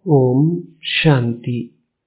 ஓம் சாந்தி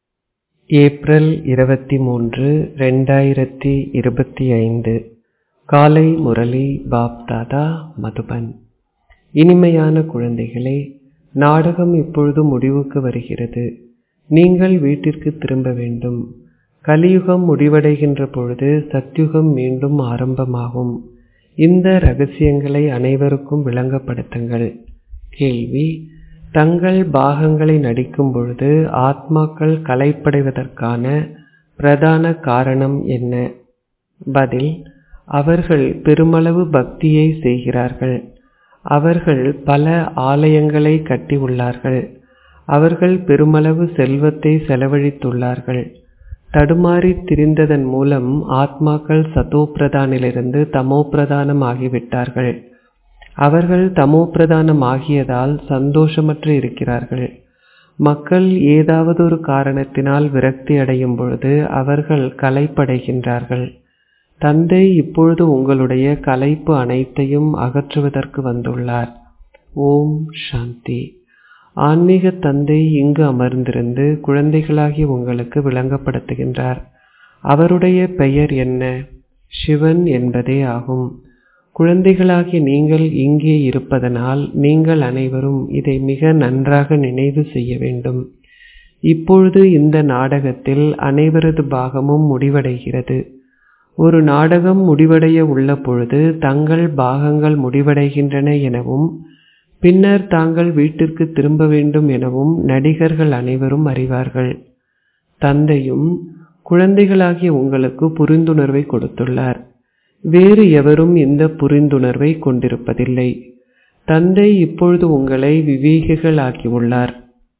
April இருபத்தி மூன்று ரெண்டாயிரத்தி இருபத்தி ஐந்து காலை முரளி பாப் தாதா மதுபன் இனிமையான குழந்தைகளே நாடகம் இப்பொழுது முடிவுக்கு வருகிறது நீங்கள் வீட்டிற்கு திரும்ப வேண்டும் கலியுகம் முடிவடைகின்ற பொழுது சத்யுகம் மீண்டும் ஆரம்பமாகும் இந்த ரகசியங்களை அனைவருக்கும் விளங்கப்படுத்துங்கள் கேள்வி தங்கள் பாகங்களை நடிக்கும் பொழுது ஆத்மாக்கள் கலைப்படைவதற்கான பிரதான காரணம் என்ன பதில் அவர்கள் பெருமளவு பக்தியை செய்கிறார்கள் அவர்கள் பல ஆலயங்களை கட்டி உள்ளார்கள் அவர்கள் பெருமளவு செல்வத்தை செலவழித்துள்ளார்கள் தடுமாறி திரிந்ததன் மூலம் ஆத்மாக்கள் சதோப்பிரதானிலிருந்து தமோப்பிரதானம் ஆகிவிட்டார்கள் அவர்கள் தமோப்பிரதானம் ஆகியதால் சந்தோஷமற்று இருக்கிறார்கள் மக்கள் ஏதாவது ஒரு காரணத்தினால் விரக்தி அடையும் பொழுது அவர்கள் கலைப்படைகின்றார்கள் தந்தை இப்பொழுது உங்களுடைய கலைப்பு அனைத்தையும் அகற்றுவதற்கு வந்துள்ளார் ஓம் சாந்தி ஆன்மீக தந்தை இங்கு அமர்ந்திருந்து குழந்தைகளாகிய உங்களுக்கு விளங்கப்படுத்துகின்றார் அவருடைய பெயர் என்ன சிவன் என்பதே ஆகும் குழந்தைகளாகிய நீங்கள் இங்கே இருப்பதனால் நீங்கள் அனைவரும் இதை மிக நன்றாக நினைவு செய்ய வேண்டும் இப்பொழுது இந்த நாடகத்தில் அனைவரது பாகமும் முடிவடைகிறது ஒரு நாடகம் முடிவடைய உள்ள பொழுது தங்கள் பாகங்கள் முடிவடைகின்றன எனவும் பின்னர் தாங்கள் வீட்டிற்கு திரும்ப வேண்டும் எனவும் நடிகர்கள் அனைவரும் அறிவார்கள் தந்தையும் குழந்தைகளாகிய உங்களுக்கு புரிந்துணர்வை கொடுத்துள்ளார் வேறு எவரும் இந்த புரிந்துணர்வை கொண்டிருப்பதில்லை தந்தை இப்பொழுது உங்களை விவேகிகள் ஆக்கியுள்ளார்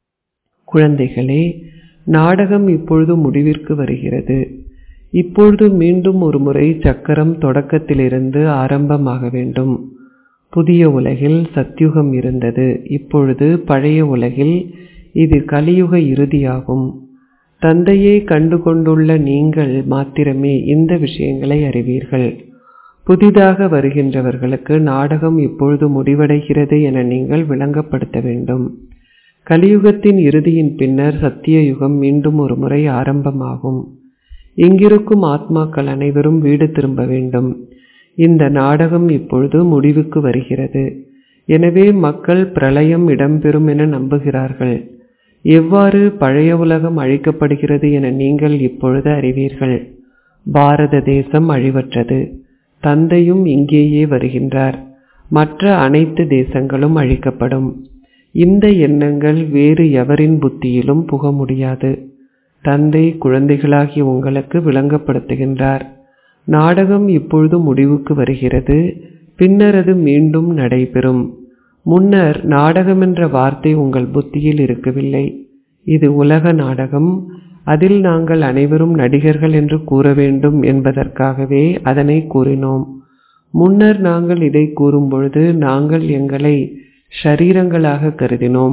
குழந்தைகளே நாடகம் இப்பொழுது முடிவிற்கு வருகிறது இப்பொழுது மீண்டும் ஒரு முறை சக்கரம் தொடக்கத்திலிருந்து ஆரம்பமாக வேண்டும் புதிய உலகில் சத்யுகம் இருந்தது இப்பொழுது பழைய உலகில் இது கலியுக இறுதியாகும் தந்தையை கண்டுகொண்டுள்ள நீங்கள் மாத்திரமே இந்த விஷயங்களை அறிவீர்கள் புதிதாக வருகின்றவர்களுக்கு நாடகம் இப்பொழுது முடிவடைகிறது என நீங்கள் விளங்கப்படுத்த வேண்டும் கலியுகத்தின் இறுதியின் பின்னர் சத்திய யுகம் மீண்டும் ஒரு முறை ஆரம்பமாகும் இங்கிருக்கும் ஆத்மாக்கள் அனைவரும் வீடு திரும்ப வேண்டும் இந்த நாடகம் இப்பொழுது முடிவுக்கு வருகிறது எனவே மக்கள் பிரளயம் இடம்பெறும் என நம்புகிறார்கள் எவ்வாறு பழைய உலகம் அழிக்கப்படுகிறது என நீங்கள் இப்பொழுது அறிவீர்கள் பாரத தேசம் அழிவற்றது தந்தையும் இங்கேயே வருகின்றார் மற்ற அனைத்து தேசங்களும் அழிக்கப்படும் இந்த எண்ணங்கள் வேறு எவரின் புத்தியிலும் புக முடியாது தந்தை குழந்தைகளாகிய உங்களுக்கு விளங்கப்படுத்துகின்றார் நாடகம் இப்பொழுது முடிவுக்கு வருகிறது பின்னர் அது மீண்டும் நடைபெறும் முன்னர் நாடகம் என்ற வார்த்தை உங்கள் புத்தியில் இருக்கவில்லை இது உலக நாடகம் அதில் நாங்கள் அனைவரும் நடிகர்கள் என்று கூற வேண்டும் என்பதற்காகவே அதனை கூறினோம் முன்னர் நாங்கள் இதை கூறும்பொழுது நாங்கள் எங்களை ஷரீரங்களாக கருதினோம்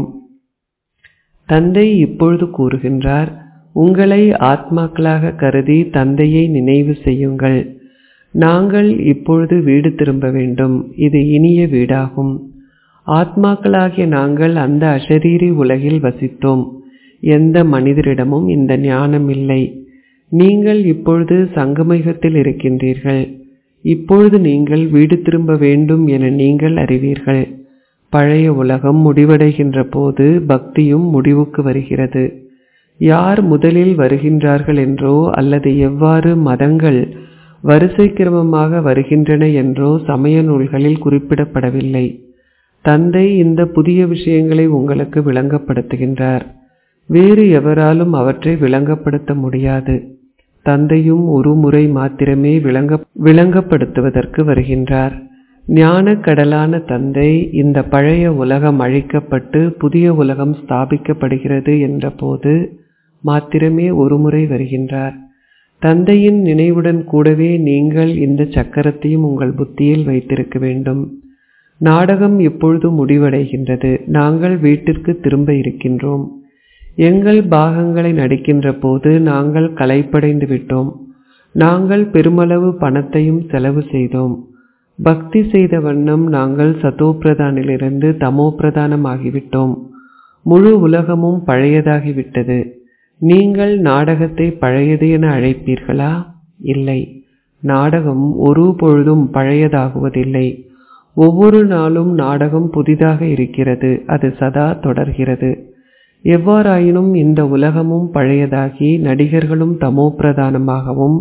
தந்தை இப்பொழுது கூறுகின்றார் உங்களை ஆத்மாக்களாக கருதி தந்தையை நினைவு செய்யுங்கள் நாங்கள் இப்பொழுது வீடு திரும்ப வேண்டும் இது இனிய வீடாகும் ஆத்மாக்களாகிய நாங்கள் அந்த அஷரீரி உலகில் வசித்தோம் எந்த மனிதரிடமும் இந்த ஞானம் இல்லை நீங்கள் இப்பொழுது சங்கமயுகத்தில் இருக்கின்றீர்கள் இப்பொழுது நீங்கள் வீடு திரும்ப வேண்டும் என நீங்கள் அறிவீர்கள் பழைய உலகம் முடிவடைகின்ற போது பக்தியும் முடிவுக்கு வருகிறது யார் முதலில் வருகின்றார்கள் என்றோ அல்லது எவ்வாறு மதங்கள் வரிசை கிரமமாக வருகின்றன என்றோ சமய நூல்களில் குறிப்பிடப்படவில்லை தந்தை இந்த புதிய விஷயங்களை உங்களுக்கு விளங்கப்படுத்துகின்றார் வேறு எவராலும் அவற்றை விளங்கப்படுத்த முடியாது தந்தையும் ஒரு முறை மாத்திரமே விளங்க விளங்கப்படுத்துவதற்கு வருகின்றார் ஞான கடலான தந்தை இந்த பழைய உலகம் அழிக்கப்பட்டு புதிய உலகம் ஸ்தாபிக்கப்படுகிறது என்ற போது மாத்திரமே ஒரு முறை வருகின்றார் தந்தையின் நினைவுடன் கூடவே நீங்கள் இந்த சக்கரத்தையும் உங்கள் புத்தியில் வைத்திருக்க வேண்டும் நாடகம் இப்பொழுது முடிவடைகின்றது நாங்கள் வீட்டிற்கு திரும்ப இருக்கின்றோம் எங்கள் பாகங்களை நடிக்கின்ற போது நாங்கள் கலைப்படைந்து விட்டோம் நாங்கள் பெருமளவு பணத்தையும் செலவு செய்தோம் பக்தி செய்த வண்ணம் நாங்கள் சதோப்பிரதானிலிருந்து தமோப்பிரதானம் ஆகிவிட்டோம் முழு உலகமும் பழையதாகிவிட்டது நீங்கள் நாடகத்தை பழையது என அழைப்பீர்களா இல்லை நாடகம் ஒரு பொழுதும் பழையதாகுவதில்லை ஒவ்வொரு நாளும் நாடகம் புதிதாக இருக்கிறது அது சதா தொடர்கிறது எவ்வாறாயினும் இந்த உலகமும் பழையதாகி நடிகர்களும் தமோ பிரதானமாகவும்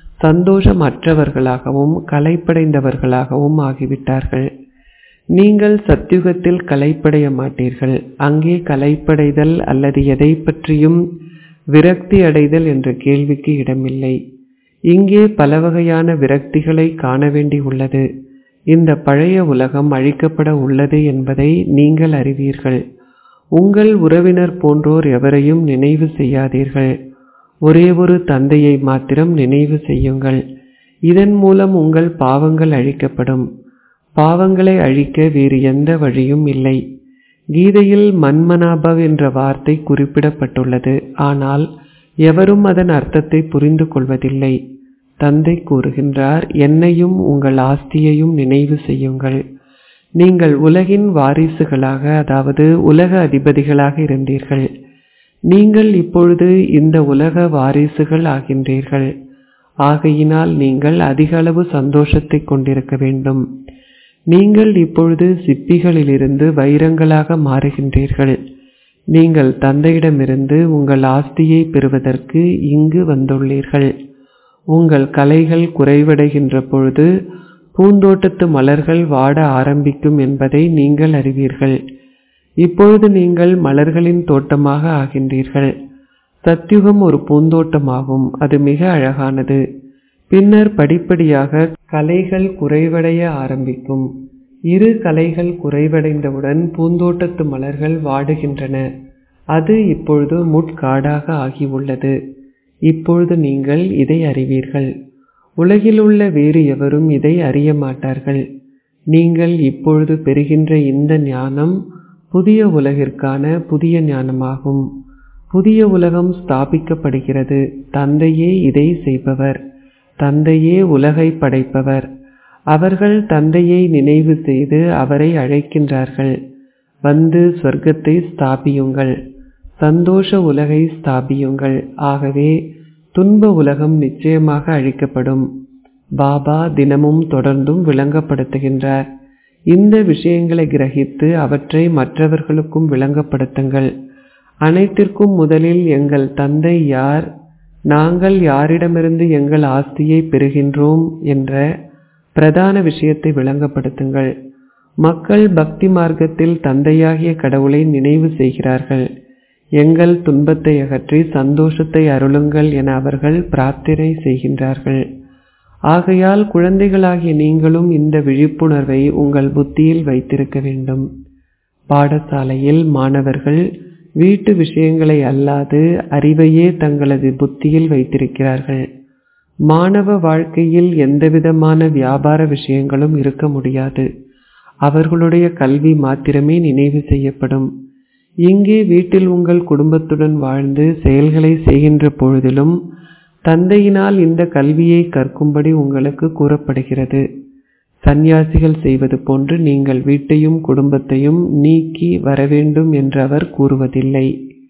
சந்தோஷமற்றவர்களாகவும் கலைப்படைந்தவர்களாகவும் ஆகிவிட்டார்கள் நீங்கள் சத்யுகத்தில் கலைப்படைய மாட்டீர்கள் அங்கே கலைப்படைதல் அல்லது எதை பற்றியும் விரக்தி அடைதல் என்ற கேள்விக்கு இடமில்லை இங்கே பல வகையான விரக்திகளை காண வேண்டி உள்ளது இந்த பழைய உலகம் அழிக்கப்பட உள்ளது என்பதை நீங்கள் அறிவீர்கள் உங்கள் உறவினர் போன்றோர் எவரையும் நினைவு செய்யாதீர்கள் ஒரே ஒரு தந்தையை மாத்திரம் நினைவு செய்யுங்கள் இதன் மூலம் உங்கள் பாவங்கள் அழிக்கப்படும் பாவங்களை அழிக்க வேறு எந்த வழியும் இல்லை கீதையில் மன்மனாபவ் என்ற வார்த்தை குறிப்பிடப்பட்டுள்ளது ஆனால் எவரும் அதன் அர்த்தத்தை புரிந்து கொள்வதில்லை தந்தை கூறுகின்றார் என்னையும் உங்கள் ஆஸ்தியையும் நினைவு செய்யுங்கள் நீங்கள் உலகின் வாரிசுகளாக அதாவது உலக அதிபதிகளாக இருந்தீர்கள் நீங்கள் இப்பொழுது இந்த உலக வாரிசுகள் ஆகின்றீர்கள் ஆகையினால் நீங்கள் அதிக அளவு சந்தோஷத்தை கொண்டிருக்க வேண்டும் நீங்கள் இப்பொழுது சிப்பிகளிலிருந்து வைரங்களாக மாறுகின்றீர்கள் நீங்கள் தந்தையிடமிருந்து உங்கள் ஆஸ்தியை பெறுவதற்கு இங்கு வந்துள்ளீர்கள் உங்கள் கலைகள் குறைவடைகின்ற பொழுது பூந்தோட்டத்து மலர்கள் வாட ஆரம்பிக்கும் என்பதை நீங்கள் அறிவீர்கள் இப்பொழுது நீங்கள் மலர்களின் தோட்டமாக ஆகின்றீர்கள் சத்யுகம் ஒரு பூந்தோட்டமாகும் அது மிக அழகானது பின்னர் படிப்படியாக கலைகள் குறைவடைய ஆரம்பிக்கும் இரு கலைகள் குறைவடைந்தவுடன் பூந்தோட்டத்து மலர்கள் வாடுகின்றன அது இப்பொழுது முட்காடாக ஆகியுள்ளது இப்பொழுது நீங்கள் இதை அறிவீர்கள் உலகிலுள்ள வேறு எவரும் இதை அறிய மாட்டார்கள் நீங்கள் இப்பொழுது பெறுகின்ற இந்த ஞானம் புதிய உலகிற்கான புதிய ஞானமாகும் புதிய உலகம் ஸ்தாபிக்கப்படுகிறது தந்தையே இதை செய்பவர் தந்தையே உலகை படைப்பவர் அவர்கள் தந்தையை நினைவு செய்து அவரை அழைக்கின்றார்கள் வந்து சொர்க்கத்தை ஸ்தாபியுங்கள் சந்தோஷ உலகை ஸ்தாபியுங்கள் ஆகவே துன்ப உலகம் நிச்சயமாக அழிக்கப்படும் பாபா தினமும் தொடர்ந்தும் விளங்கப்படுத்துகின்றார் இந்த விஷயங்களை கிரகித்து அவற்றை மற்றவர்களுக்கும் விளங்கப்படுத்துங்கள் அனைத்திற்கும் முதலில் எங்கள் தந்தை யார் நாங்கள் யாரிடமிருந்து எங்கள் ஆஸ்தியை பெறுகின்றோம் என்ற பிரதான விஷயத்தை விளங்கப்படுத்துங்கள் மக்கள் பக்தி மார்க்கத்தில் தந்தையாகிய கடவுளை நினைவு செய்கிறார்கள் எங்கள் துன்பத்தை அகற்றி சந்தோஷத்தை அருளுங்கள் என அவர்கள் பிரார்த்தனை செய்கின்றார்கள் ஆகையால் குழந்தைகளாகிய நீங்களும் இந்த விழிப்புணர்வை உங்கள் புத்தியில் வைத்திருக்க வேண்டும் பாடசாலையில் மாணவர்கள் வீட்டு விஷயங்களை அல்லாது அறிவையே தங்களது புத்தியில் வைத்திருக்கிறார்கள் மாணவ வாழ்க்கையில் எந்தவிதமான வியாபார விஷயங்களும் இருக்க முடியாது அவர்களுடைய கல்வி மாத்திரமே நினைவு செய்யப்படும் இங்கே வீட்டில் உங்கள் குடும்பத்துடன் வாழ்ந்து செயல்களை செய்கின்ற பொழுதிலும் தந்தையினால் இந்த கல்வியை கற்கும்படி உங்களுக்கு கூறப்படுகிறது சந்நியாசிகள் செய்வது போன்று நீங்கள் வீட்டையும் குடும்பத்தையும் நீக்கி வரவேண்டும் என்று அவர் கூறுவதில்லை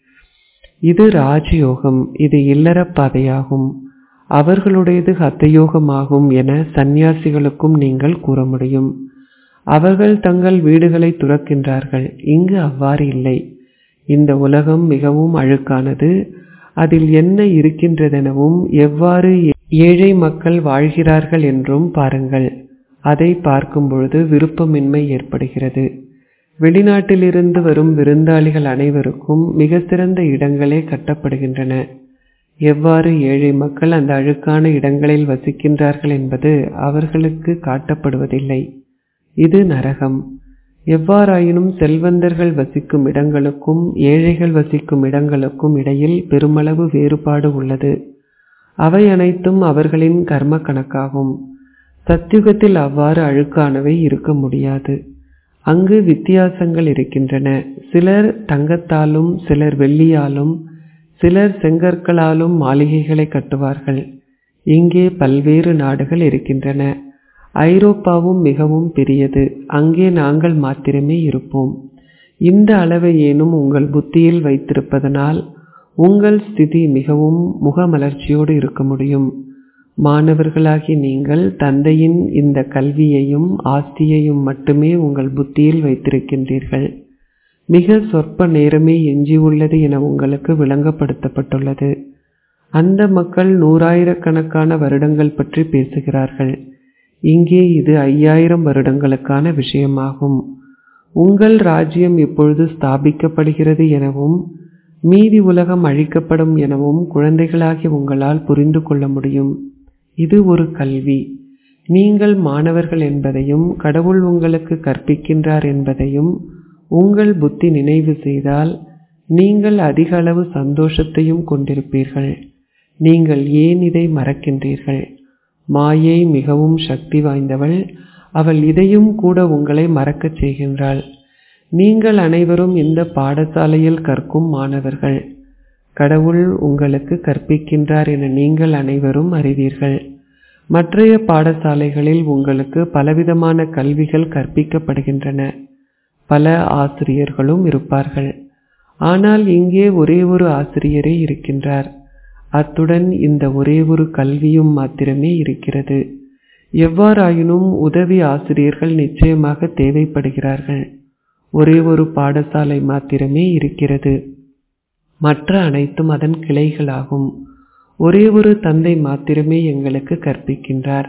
இது ராஜயோகம் இது இல்லற பாதையாகும் அவர்களுடையது ஹத்தயோகமாகும் என சந்நியாசிகளுக்கும் நீங்கள் கூற முடியும் அவர்கள் தங்கள் வீடுகளை துறக்கின்றார்கள் இங்கு அவ்வாறு இல்லை இந்த உலகம் மிகவும் அழுக்கானது அதில் என்ன இருக்கின்றதெனவும் எவ்வாறு ஏழை மக்கள் வாழ்கிறார்கள் என்றும் பாருங்கள் அதை பார்க்கும் பொழுது விருப்பமின்மை ஏற்படுகிறது வெளிநாட்டிலிருந்து வரும் விருந்தாளிகள் அனைவருக்கும் மிக சிறந்த இடங்களே கட்டப்படுகின்றன எவ்வாறு ஏழை மக்கள் அந்த அழுக்கான இடங்களில் வசிக்கின்றார்கள் என்பது அவர்களுக்கு காட்டப்படுவதில்லை இது நரகம் எவ்வாறாயினும் செல்வந்தர்கள் வசிக்கும் இடங்களுக்கும் ஏழைகள் வசிக்கும் இடங்களுக்கும் இடையில் பெருமளவு வேறுபாடு உள்ளது அவை அனைத்தும் அவர்களின் கர்ம கணக்காகும் சத்தியுகத்தில் அவ்வாறு அழுக்கானவை இருக்க முடியாது அங்கு வித்தியாசங்கள் இருக்கின்றன சிலர் தங்கத்தாலும் சிலர் வெள்ளியாலும் சிலர் செங்கற்களாலும் மாளிகைகளை கட்டுவார்கள் இங்கே பல்வேறு நாடுகள் இருக்கின்றன ஐரோப்பாவும் மிகவும் பெரியது அங்கே நாங்கள் மாத்திரமே இருப்போம் இந்த அளவை ஏனும் உங்கள் புத்தியில் வைத்திருப்பதனால் உங்கள் ஸ்திதி மிகவும் முகமலர்ச்சியோடு இருக்க முடியும் மாணவர்களாகி நீங்கள் தந்தையின் இந்த கல்வியையும் ஆஸ்தியையும் மட்டுமே உங்கள் புத்தியில் வைத்திருக்கின்றீர்கள் மிக சொற்ப நேரமே எஞ்சியுள்ளது என உங்களுக்கு விளங்கப்படுத்தப்பட்டுள்ளது அந்த மக்கள் நூறாயிரக்கணக்கான வருடங்கள் பற்றி பேசுகிறார்கள் இங்கே இது ஐயாயிரம் வருடங்களுக்கான விஷயமாகும் உங்கள் ராஜ்யம் இப்பொழுது ஸ்தாபிக்கப்படுகிறது எனவும் மீதி உலகம் அழிக்கப்படும் எனவும் குழந்தைகளாகி உங்களால் புரிந்து கொள்ள முடியும் இது ஒரு கல்வி நீங்கள் மாணவர்கள் என்பதையும் கடவுள் உங்களுக்கு கற்பிக்கின்றார் என்பதையும் உங்கள் புத்தி நினைவு செய்தால் நீங்கள் அதிக அளவு சந்தோஷத்தையும் கொண்டிருப்பீர்கள் நீங்கள் ஏன் இதை மறக்கின்றீர்கள் மாயை மிகவும் சக்தி வாய்ந்தவள் அவள் இதையும் கூட உங்களை மறக்கச் செய்கின்றாள் நீங்கள் அனைவரும் இந்த பாடசாலையில் கற்கும் மாணவர்கள் கடவுள் உங்களுக்கு கற்பிக்கின்றார் என நீங்கள் அனைவரும் அறிவீர்கள் மற்றைய பாடசாலைகளில் உங்களுக்கு பலவிதமான கல்விகள் கற்பிக்கப்படுகின்றன பல ஆசிரியர்களும் இருப்பார்கள் ஆனால் இங்கே ஒரே ஒரு ஆசிரியரே இருக்கின்றார் அத்துடன் இந்த ஒரே ஒரு கல்வியும் மாத்திரமே இருக்கிறது எவ்வாறாயினும் உதவி ஆசிரியர்கள் நிச்சயமாக தேவைப்படுகிறார்கள் ஒரே ஒரு பாடசாலை மாத்திரமே இருக்கிறது மற்ற அனைத்தும் அதன் கிளைகளாகும் ஒரே ஒரு தந்தை மாத்திரமே எங்களுக்கு கற்பிக்கின்றார்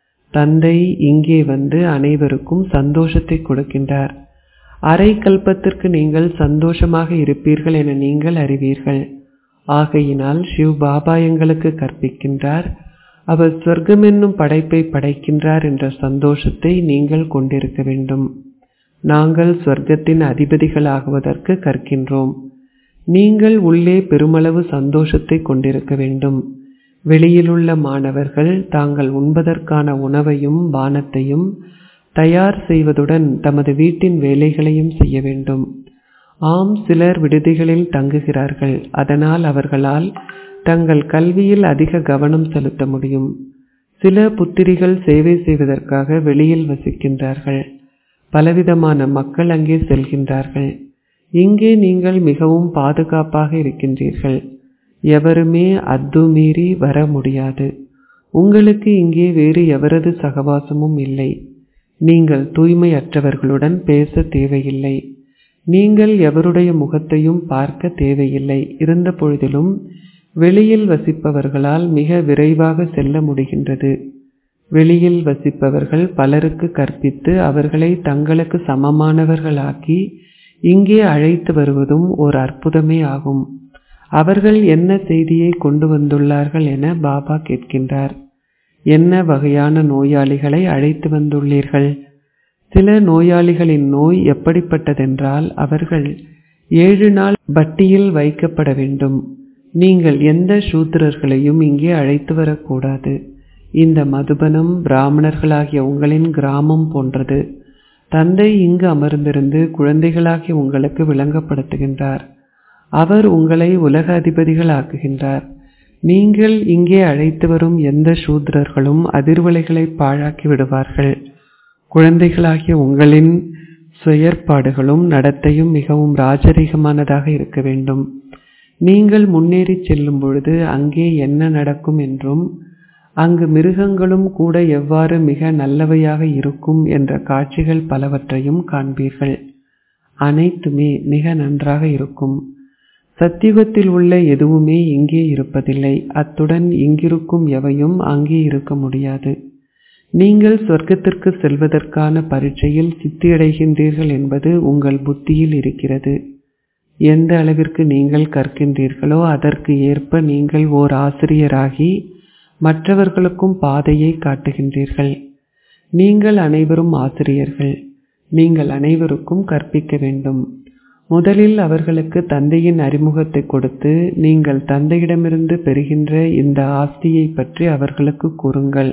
தந்தை இங்கே வந்து அனைவருக்கும் சந்தோஷத்தை கொடுக்கின்றார் அரை கல்பத்திற்கு நீங்கள் சந்தோஷமாக இருப்பீர்கள் என நீங்கள் அறிவீர்கள் ஆகையினால் ஷிவ் பாபா எங்களுக்கு கற்பிக்கின்றார் அவர் சொர்க்கம் என்னும் படைப்பை படைக்கின்றார் என்ற சந்தோஷத்தை நீங்கள் கொண்டிருக்க வேண்டும் நாங்கள் சொர்க்கத்தின் அதிபதிகளாகுவதற்கு கற்கின்றோம் நீங்கள் உள்ளே பெருமளவு சந்தோஷத்தை கொண்டிருக்க வேண்டும் வெளியிலுள்ள மாணவர்கள் தாங்கள் உண்பதற்கான உணவையும் பானத்தையும் தயார் செய்வதுடன் தமது வீட்டின் வேலைகளையும் செய்ய வேண்டும் ஆம் சிலர் விடுதிகளில் தங்குகிறார்கள் அதனால் அவர்களால் தங்கள் கல்வியில் அதிக கவனம் செலுத்த முடியும் சில புத்திரிகள் சேவை செய்வதற்காக வெளியில் வசிக்கின்றார்கள் பலவிதமான மக்கள் அங்கே செல்கின்றார்கள் இங்கே நீங்கள் மிகவும் பாதுகாப்பாக இருக்கின்றீர்கள் எவருமே அத்துமீறி வர முடியாது உங்களுக்கு இங்கே வேறு எவரது சகவாசமும் இல்லை நீங்கள் தூய்மையற்றவர்களுடன் பேச தேவையில்லை நீங்கள் எவருடைய முகத்தையும் பார்க்க தேவையில்லை இருந்த பொழுதிலும் வெளியில் வசிப்பவர்களால் மிக விரைவாக செல்ல முடிகின்றது வெளியில் வசிப்பவர்கள் பலருக்கு கற்பித்து அவர்களை தங்களுக்கு சமமானவர்களாக்கி இங்கே அழைத்து வருவதும் ஒரு அற்புதமே ஆகும் அவர்கள் என்ன செய்தியை கொண்டு வந்துள்ளார்கள் என பாபா கேட்கின்றார் என்ன வகையான நோயாளிகளை அழைத்து வந்துள்ளீர்கள் சில நோயாளிகளின் நோய் எப்படிப்பட்டதென்றால் அவர்கள் ஏழு நாள் பட்டியில் வைக்கப்பட வேண்டும் நீங்கள் எந்த சூத்திரர்களையும் இங்கே அழைத்து வரக்கூடாது இந்த மதுபனம் பிராமணர்களாகிய உங்களின் கிராமம் போன்றது தந்தை இங்கு அமர்ந்திருந்து குழந்தைகளாகிய உங்களுக்கு விளங்கப்படுத்துகின்றார் அவர் உங்களை உலக அதிபதிகள் ஆக்குகின்றார் நீங்கள் இங்கே அழைத்து வரும் எந்த சூத்திரர்களும் அதிர்வலைகளை பாழாக்கி விடுவார்கள் குழந்தைகளாகிய உங்களின் செயற்பாடுகளும் நடத்தையும் மிகவும் ராஜரீகமானதாக இருக்க வேண்டும் நீங்கள் முன்னேறி செல்லும் பொழுது அங்கே என்ன நடக்கும் என்றும் அங்கு மிருகங்களும் கூட எவ்வாறு மிக நல்லவையாக இருக்கும் என்ற காட்சிகள் பலவற்றையும் காண்பீர்கள் அனைத்துமே மிக நன்றாக இருக்கும் சத்தியுகத்தில் உள்ள எதுவுமே இங்கே இருப்பதில்லை அத்துடன் இங்கிருக்கும் எவையும் அங்கே இருக்க முடியாது நீங்கள் சொர்க்கத்திற்கு செல்வதற்கான பரீட்சையில் சித்தியடைகின்றீர்கள் என்பது உங்கள் புத்தியில் இருக்கிறது எந்த அளவிற்கு நீங்கள் கற்கின்றீர்களோ அதற்கு ஏற்ப நீங்கள் ஓர் ஆசிரியராகி மற்றவர்களுக்கும் பாதையை காட்டுகின்றீர்கள் நீங்கள் அனைவரும் ஆசிரியர்கள் நீங்கள் அனைவருக்கும் கற்பிக்க வேண்டும் முதலில் அவர்களுக்கு தந்தையின் அறிமுகத்தை கொடுத்து நீங்கள் தந்தையிடமிருந்து பெறுகின்ற இந்த ஆஸ்தியை பற்றி அவர்களுக்கு கூறுங்கள்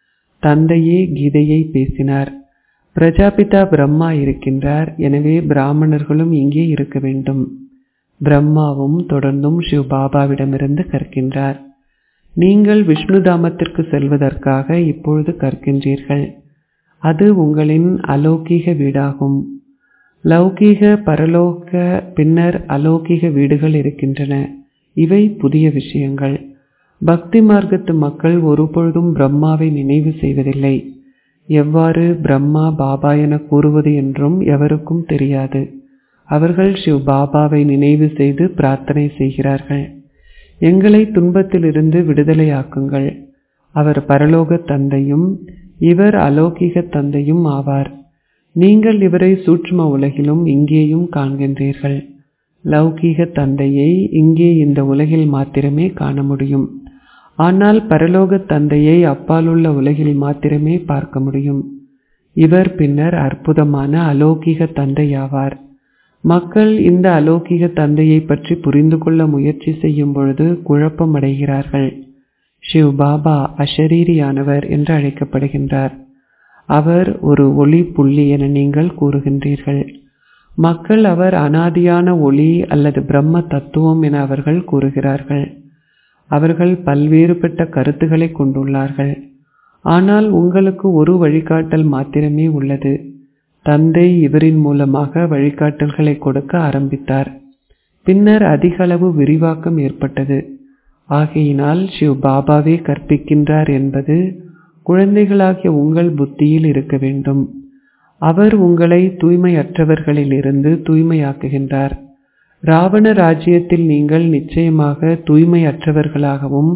தந்தையே கீதையை பேசினார் பிரஜாபிதா பிரம்மா இருக்கின்றார் எனவே பிராமணர்களும் இங்கே இருக்க வேண்டும் பிரம்மாவும் தொடர்ந்தும் சிவ பாபாவிடமிருந்து கற்கின்றார் நீங்கள் விஷ்ணு தாமத்திற்கு செல்வதற்காக இப்பொழுது கற்கின்றீர்கள் அது உங்களின் அலௌகீக வீடாகும் லௌகீக பரலோக பின்னர் அலௌகிக வீடுகள் இருக்கின்றன இவை புதிய விஷயங்கள் பக்தி மார்க்கத்து மக்கள் ஒருபொழுதும் பிரம்மாவை நினைவு செய்வதில்லை எவ்வாறு பிரம்மா பாபா என கூறுவது என்றும் எவருக்கும் தெரியாது அவர்கள் சிவ் பாபாவை நினைவு செய்து பிரார்த்தனை செய்கிறார்கள் எங்களை துன்பத்திலிருந்து விடுதலையாக்குங்கள் அவர் பரலோக தந்தையும் இவர் அலௌகிக தந்தையும் ஆவார் நீங்கள் இவரை சூட்சும உலகிலும் இங்கேயும் காண்கின்றீர்கள் லௌகீக தந்தையை இங்கே இந்த உலகில் மாத்திரமே காண முடியும் ஆனால் பரலோக தந்தையை அப்பாலுள்ள உலகில் மாத்திரமே பார்க்க முடியும் இவர் பின்னர் அற்புதமான அலௌகிக தந்தையாவார் மக்கள் இந்த அலௌகிக தந்தையை பற்றி புரிந்து கொள்ள முயற்சி செய்யும் பொழுது குழப்பமடைகிறார்கள் ஷிவ் பாபா அஷரீரியானவர் என்று அழைக்கப்படுகின்றார் அவர் ஒரு ஒளி புள்ளி என நீங்கள் கூறுகின்றீர்கள் மக்கள் அவர் அனாதியான ஒளி அல்லது பிரம்ம தத்துவம் என அவர்கள் கூறுகிறார்கள் அவர்கள் பல்வேறுபட்ட கருத்துக்களை கொண்டுள்ளார்கள் ஆனால் உங்களுக்கு ஒரு வழிகாட்டல் மாத்திரமே உள்ளது தந்தை இவரின் மூலமாக வழிகாட்டல்களை கொடுக்க ஆரம்பித்தார் பின்னர் அதிக அளவு விரிவாக்கம் ஏற்பட்டது ஆகையினால் சிவ் பாபாவே கற்பிக்கின்றார் என்பது குழந்தைகளாகிய உங்கள் புத்தியில் இருக்க வேண்டும் அவர் உங்களை தூய்மையற்றவர்களிலிருந்து தூய்மையாக்குகின்றார் ராவண ராஜ்யத்தில் நீங்கள் நிச்சயமாக தூய்மையற்றவர்களாகவும்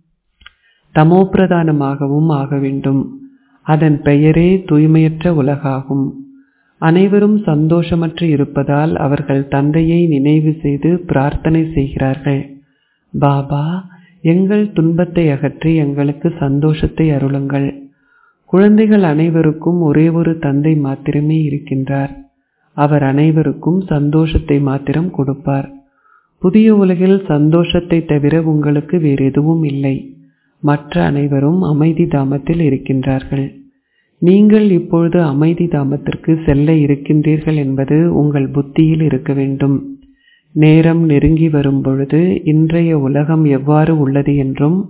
தமோப்பிரதானமாகவும் ஆக வேண்டும் அதன் பெயரே தூய்மையற்ற உலகாகும் அனைவரும் சந்தோஷமற்று இருப்பதால் அவர்கள் தந்தையை நினைவு செய்து பிரார்த்தனை செய்கிறார்கள் பாபா எங்கள் துன்பத்தை அகற்றி எங்களுக்கு சந்தோஷத்தை அருளுங்கள் குழந்தைகள் அனைவருக்கும் ஒரே ஒரு தந்தை மாத்திரமே இருக்கின்றார் அவர் அனைவருக்கும் சந்தோஷத்தை மாத்திரம் கொடுப்பார் புதிய உலகில் சந்தோஷத்தை தவிர உங்களுக்கு வேறு எதுவும் இல்லை மற்ற அனைவரும் அமைதி தாமத்தில் இருக்கின்றார்கள் நீங்கள் இப்பொழுது அமைதி தாமத்திற்கு செல்ல இருக்கின்றீர்கள் என்பது உங்கள் புத்தியில் இருக்க வேண்டும் நேரம் நெருங்கி வரும் பொழுது இன்றைய உலகம் எவ்வாறு உள்ளது என்றும்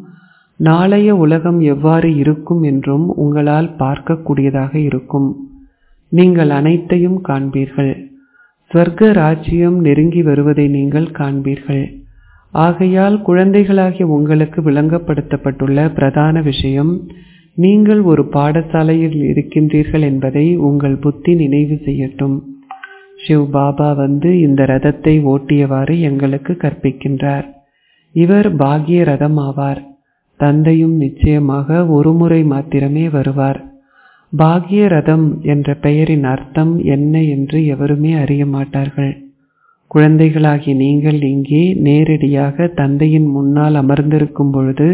நாளைய உலகம் எவ்வாறு இருக்கும் என்றும் உங்களால் பார்க்கக்கூடியதாக இருக்கும் நீங்கள் அனைத்தையும் காண்பீர்கள் ஸ்வர்க்க ராஜ்யம் நெருங்கி வருவதை நீங்கள் காண்பீர்கள் ஆகையால் குழந்தைகளாகிய உங்களுக்கு விளங்கப்படுத்தப்பட்டுள்ள பிரதான விஷயம் நீங்கள் ஒரு பாடசாலையில் இருக்கின்றீர்கள் என்பதை உங்கள் புத்தி நினைவு செய்யட்டும் சிவ் பாபா வந்து இந்த ரதத்தை ஓட்டியவாறு எங்களுக்கு கற்பிக்கின்றார் இவர் பாகிய ரதம் ஆவார் தந்தையும் நிச்சயமாக ஒரு முறை மாத்திரமே வருவார் பாகிய ரதம் என்ற பெயரின் அர்த்தம் என்ன என்று எவருமே அறிய மாட்டார்கள் குழந்தைகளாகி நீங்கள் இங்கே நேரடியாக தந்தையின் முன்னால் அமர்ந்திருக்கும் பொழுது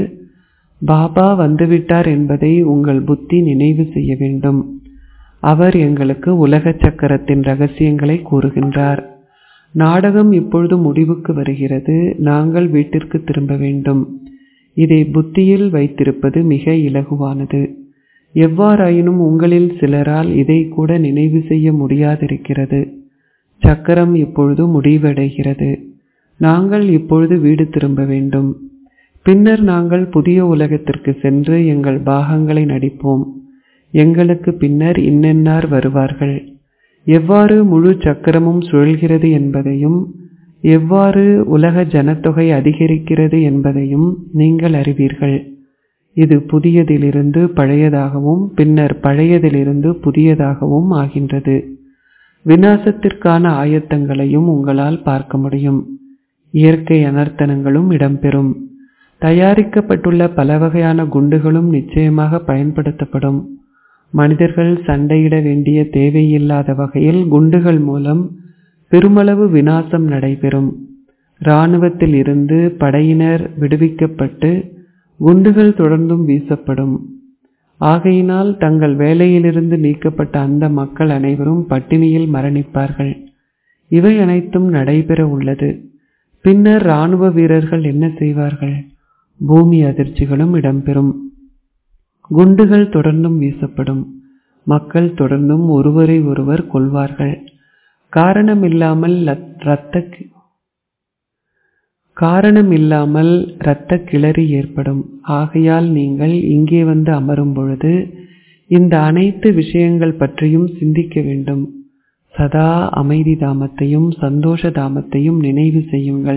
பாபா வந்துவிட்டார் என்பதை உங்கள் புத்தி நினைவு செய்ய வேண்டும் அவர் எங்களுக்கு உலக சக்கரத்தின் ரகசியங்களை கூறுகின்றார் நாடகம் இப்பொழுது முடிவுக்கு வருகிறது நாங்கள் வீட்டிற்கு திரும்ப வேண்டும் இதை புத்தியில் வைத்திருப்பது மிக இலகுவானது எவ்வாறாயினும் உங்களில் சிலரால் இதை கூட நினைவு செய்ய முடியாதிருக்கிறது சக்கரம் இப்பொழுது முடிவடைகிறது நாங்கள் இப்பொழுது வீடு திரும்ப வேண்டும் பின்னர் நாங்கள் புதிய உலகத்திற்கு சென்று எங்கள் பாகங்களை நடிப்போம் எங்களுக்கு பின்னர் இன்னென்னார் வருவார்கள் எவ்வாறு முழு சக்கரமும் சுழல்கிறது என்பதையும் எவ்வாறு உலக ஜனத்தொகை அதிகரிக்கிறது என்பதையும் நீங்கள் அறிவீர்கள் இது புதியதிலிருந்து பழையதாகவும் பின்னர் பழையதிலிருந்து புதியதாகவும் ஆகின்றது விநாசத்திற்கான ஆயத்தங்களையும் உங்களால் பார்க்க முடியும் இயற்கை அனர்த்தனங்களும் இடம்பெறும் தயாரிக்கப்பட்டுள்ள பல வகையான குண்டுகளும் நிச்சயமாக பயன்படுத்தப்படும் மனிதர்கள் சண்டையிட வேண்டிய தேவையில்லாத வகையில் குண்டுகள் மூலம் பெருமளவு விநாசம் நடைபெறும் இராணுவத்தில் இருந்து படையினர் விடுவிக்கப்பட்டு குண்டுகள் தொடர்ந்தும் வீசப்படும் ஆகையினால் தங்கள் வேலையிலிருந்து நீக்கப்பட்ட அந்த மக்கள் அனைவரும் பட்டினியில் மரணிப்பார்கள் இவை அனைத்தும் நடைபெற உள்ளது பின்னர் இராணுவ வீரர்கள் என்ன செய்வார்கள் பூமி அதிர்ச்சிகளும் இடம்பெறும் குண்டுகள் தொடர்ந்தும் வீசப்படும் மக்கள் தொடர்ந்தும் ஒருவரை ஒருவர் கொள்வார்கள் காரணமில்லாமல் இரத்த காரணம் இல்லாமல் இரத்த கிளறி ஏற்படும் ஆகையால் நீங்கள் இங்கே வந்து அமரும் பொழுது இந்த அனைத்து விஷயங்கள் பற்றியும் சிந்திக்க வேண்டும் சதா அமைதி தாமத்தையும் சந்தோஷ தாமத்தையும் நினைவு செய்யுங்கள்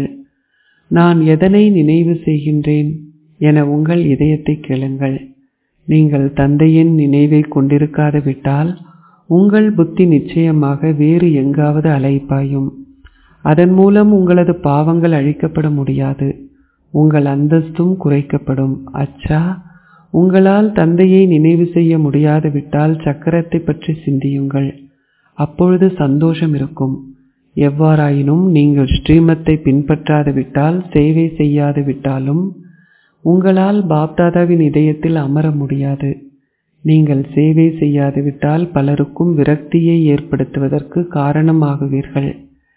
நான் எதனை நினைவு செய்கின்றேன் என உங்கள் இதயத்தை கேளுங்கள் நீங்கள் தந்தையின் நினைவை கொண்டிருக்காது விட்டால் உங்கள் புத்தி நிச்சயமாக வேறு எங்காவது அலைப்பாயும் அதன் மூலம் உங்களது பாவங்கள் அழிக்கப்பட முடியாது உங்கள் அந்தஸ்தும் குறைக்கப்படும் அச்சா உங்களால் தந்தையை நினைவு செய்ய முடியாது விட்டால் சக்கரத்தை பற்றி சிந்தியுங்கள் அப்பொழுது சந்தோஷம் இருக்கும் எவ்வாறாயினும் நீங்கள் ஸ்ரீமத்தை பின்பற்றாது விட்டால் சேவை செய்யாது விட்டாலும் உங்களால் பாப்தாதாவின் இதயத்தில் அமர முடியாது நீங்கள் சேவை செய்யாது விட்டால் பலருக்கும் விரக்தியை ஏற்படுத்துவதற்கு காரணமாகுவீர்கள்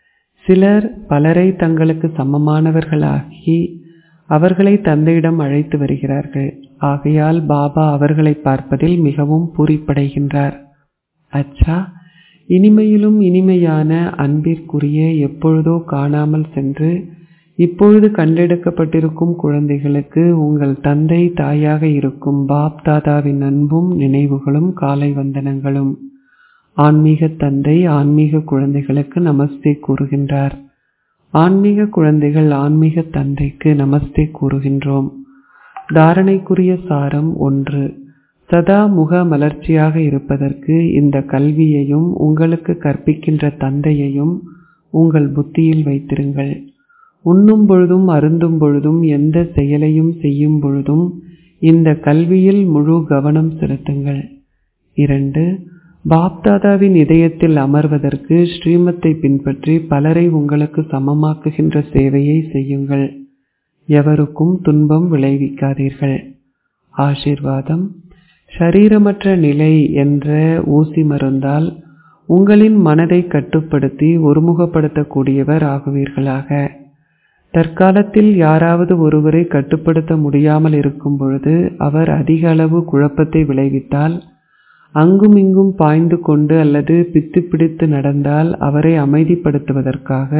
சிலர் பலரை தங்களுக்கு சமமானவர்களாகி அவர்களை தந்தையிடம் அழைத்து வருகிறார்கள் ஆகையால் பாபா அவர்களை பார்ப்பதில் மிகவும் பூரிப்படைகின்றார் அச்சா இனிமையிலும் இனிமையான அன்பிற்குரிய எப்பொழுதோ காணாமல் சென்று இப்பொழுது கண்டெடுக்கப்பட்டிருக்கும் குழந்தைகளுக்கு உங்கள் தந்தை தாயாக இருக்கும் பாப் தாதாவின் அன்பும் நினைவுகளும் காலை வந்தனங்களும் ஆன்மீக தந்தை ஆன்மீக குழந்தைகளுக்கு நமஸ்தே கூறுகின்றார் ஆன்மீக குழந்தைகள் ஆன்மீக தந்தைக்கு நமஸ்தே கூறுகின்றோம் தாரணைக்குரிய சாரம் ஒன்று சதா முக மலர்ச்சியாக இருப்பதற்கு இந்த கல்வியையும் உங்களுக்கு கற்பிக்கின்ற தந்தையையும் உங்கள் புத்தியில் வைத்திருங்கள் உண்ணும் பொழுதும் அருந்தும் பொழுதும் எந்த செயலையும் செய்யும் பொழுதும் இந்த கல்வியில் முழு கவனம் செலுத்துங்கள் இரண்டு பாப்தாதாவின் இதயத்தில் அமர்வதற்கு ஸ்ரீமத்தை பின்பற்றி பலரை உங்களுக்கு சமமாக்குகின்ற சேவையை செய்யுங்கள் எவருக்கும் துன்பம் விளைவிக்காதீர்கள் ஆசீர்வாதம் ஷரீரமற்ற நிலை என்ற ஊசி மருந்தால் உங்களின் மனதை கட்டுப்படுத்தி ஒருமுகப்படுத்தக்கூடியவர் ஆகுவீர்களாக தற்காலத்தில் யாராவது ஒருவரை கட்டுப்படுத்த முடியாமல் இருக்கும் பொழுது அவர் அதிக அளவு குழப்பத்தை விளைவித்தால் அங்குமிங்கும் பாய்ந்து கொண்டு அல்லது பித்து பிடித்து நடந்தால் அவரை அமைதிப்படுத்துவதற்காக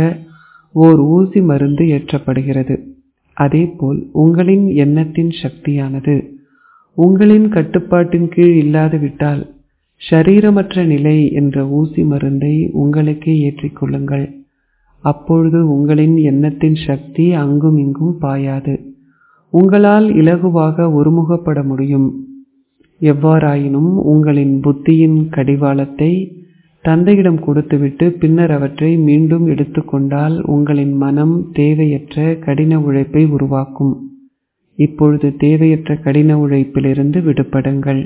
ஓர் ஊசி மருந்து ஏற்றப்படுகிறது அதேபோல் உங்களின் எண்ணத்தின் சக்தியானது உங்களின் கட்டுப்பாட்டின் கீழ் இல்லாது விட்டால் ஷரீரமற்ற நிலை என்ற ஊசி மருந்தை உங்களுக்கே ஏற்றிக்கொள்ளுங்கள் அப்பொழுது உங்களின் எண்ணத்தின் சக்தி அங்கும் இங்கும் பாயாது உங்களால் இலகுவாக ஒருமுகப்பட முடியும் எவ்வாறாயினும் உங்களின் புத்தியின் கடிவாளத்தை தந்தையிடம் கொடுத்துவிட்டு பின்னர் அவற்றை மீண்டும் எடுத்துக்கொண்டால் உங்களின் மனம் தேவையற்ற கடின உழைப்பை உருவாக்கும் இப்பொழுது தேவையற்ற கடின உழைப்பிலிருந்து விடுபடுங்கள்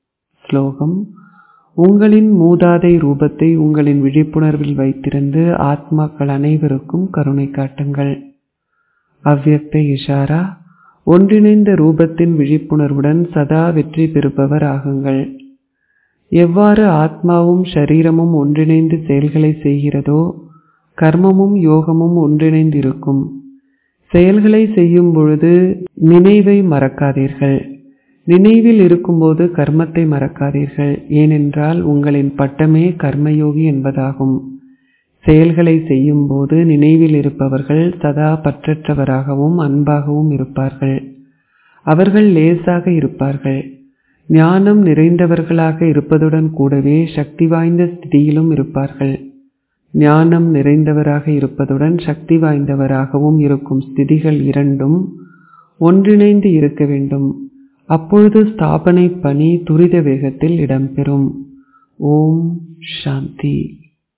ஸ்லோகம் உங்களின் மூதாதை ரூபத்தை உங்களின் விழிப்புணர்வில் வைத்திருந்து ஆத்மாக்கள் அனைவருக்கும் கருணை காட்டுங்கள் அவ்வியக்த இஷாரா ஒன்றிணைந்த ரூபத்தின் விழிப்புணர்வுடன் சதா வெற்றி பெறுபவர் ஆகுங்கள் எவ்வாறு ஆத்மாவும் ஷரீரமும் ஒன்றிணைந்து செயல்களை செய்கிறதோ கர்மமும் யோகமும் ஒன்றிணைந்திருக்கும் செயல்களை செய்யும் பொழுது நினைவை மறக்காதீர்கள் நினைவில் இருக்கும்போது கர்மத்தை மறக்காதீர்கள் ஏனென்றால் உங்களின் பட்டமே கர்மயோகி என்பதாகும் செயல்களை செய்யும்போது நினைவில் இருப்பவர்கள் சதா பற்றற்றவராகவும் அன்பாகவும் இருப்பார்கள் அவர்கள் லேசாக இருப்பார்கள் ஞானம் நிறைந்தவர்களாக இருப்பதுடன் கூடவே சக்தி வாய்ந்த ஸ்திதியிலும் இருப்பார்கள் ஞானம் நிறைந்தவராக இருப்பதுடன் சக்தி வாய்ந்தவராகவும் இருக்கும் ஸ்திதிகள் இரண்டும் ஒன்றிணைந்து இருக்க வேண்டும் அப்பொழுது ஸ்தாபனை பணி துரித வேகத்தில் இடம்பெறும் ஓம் சாந்தி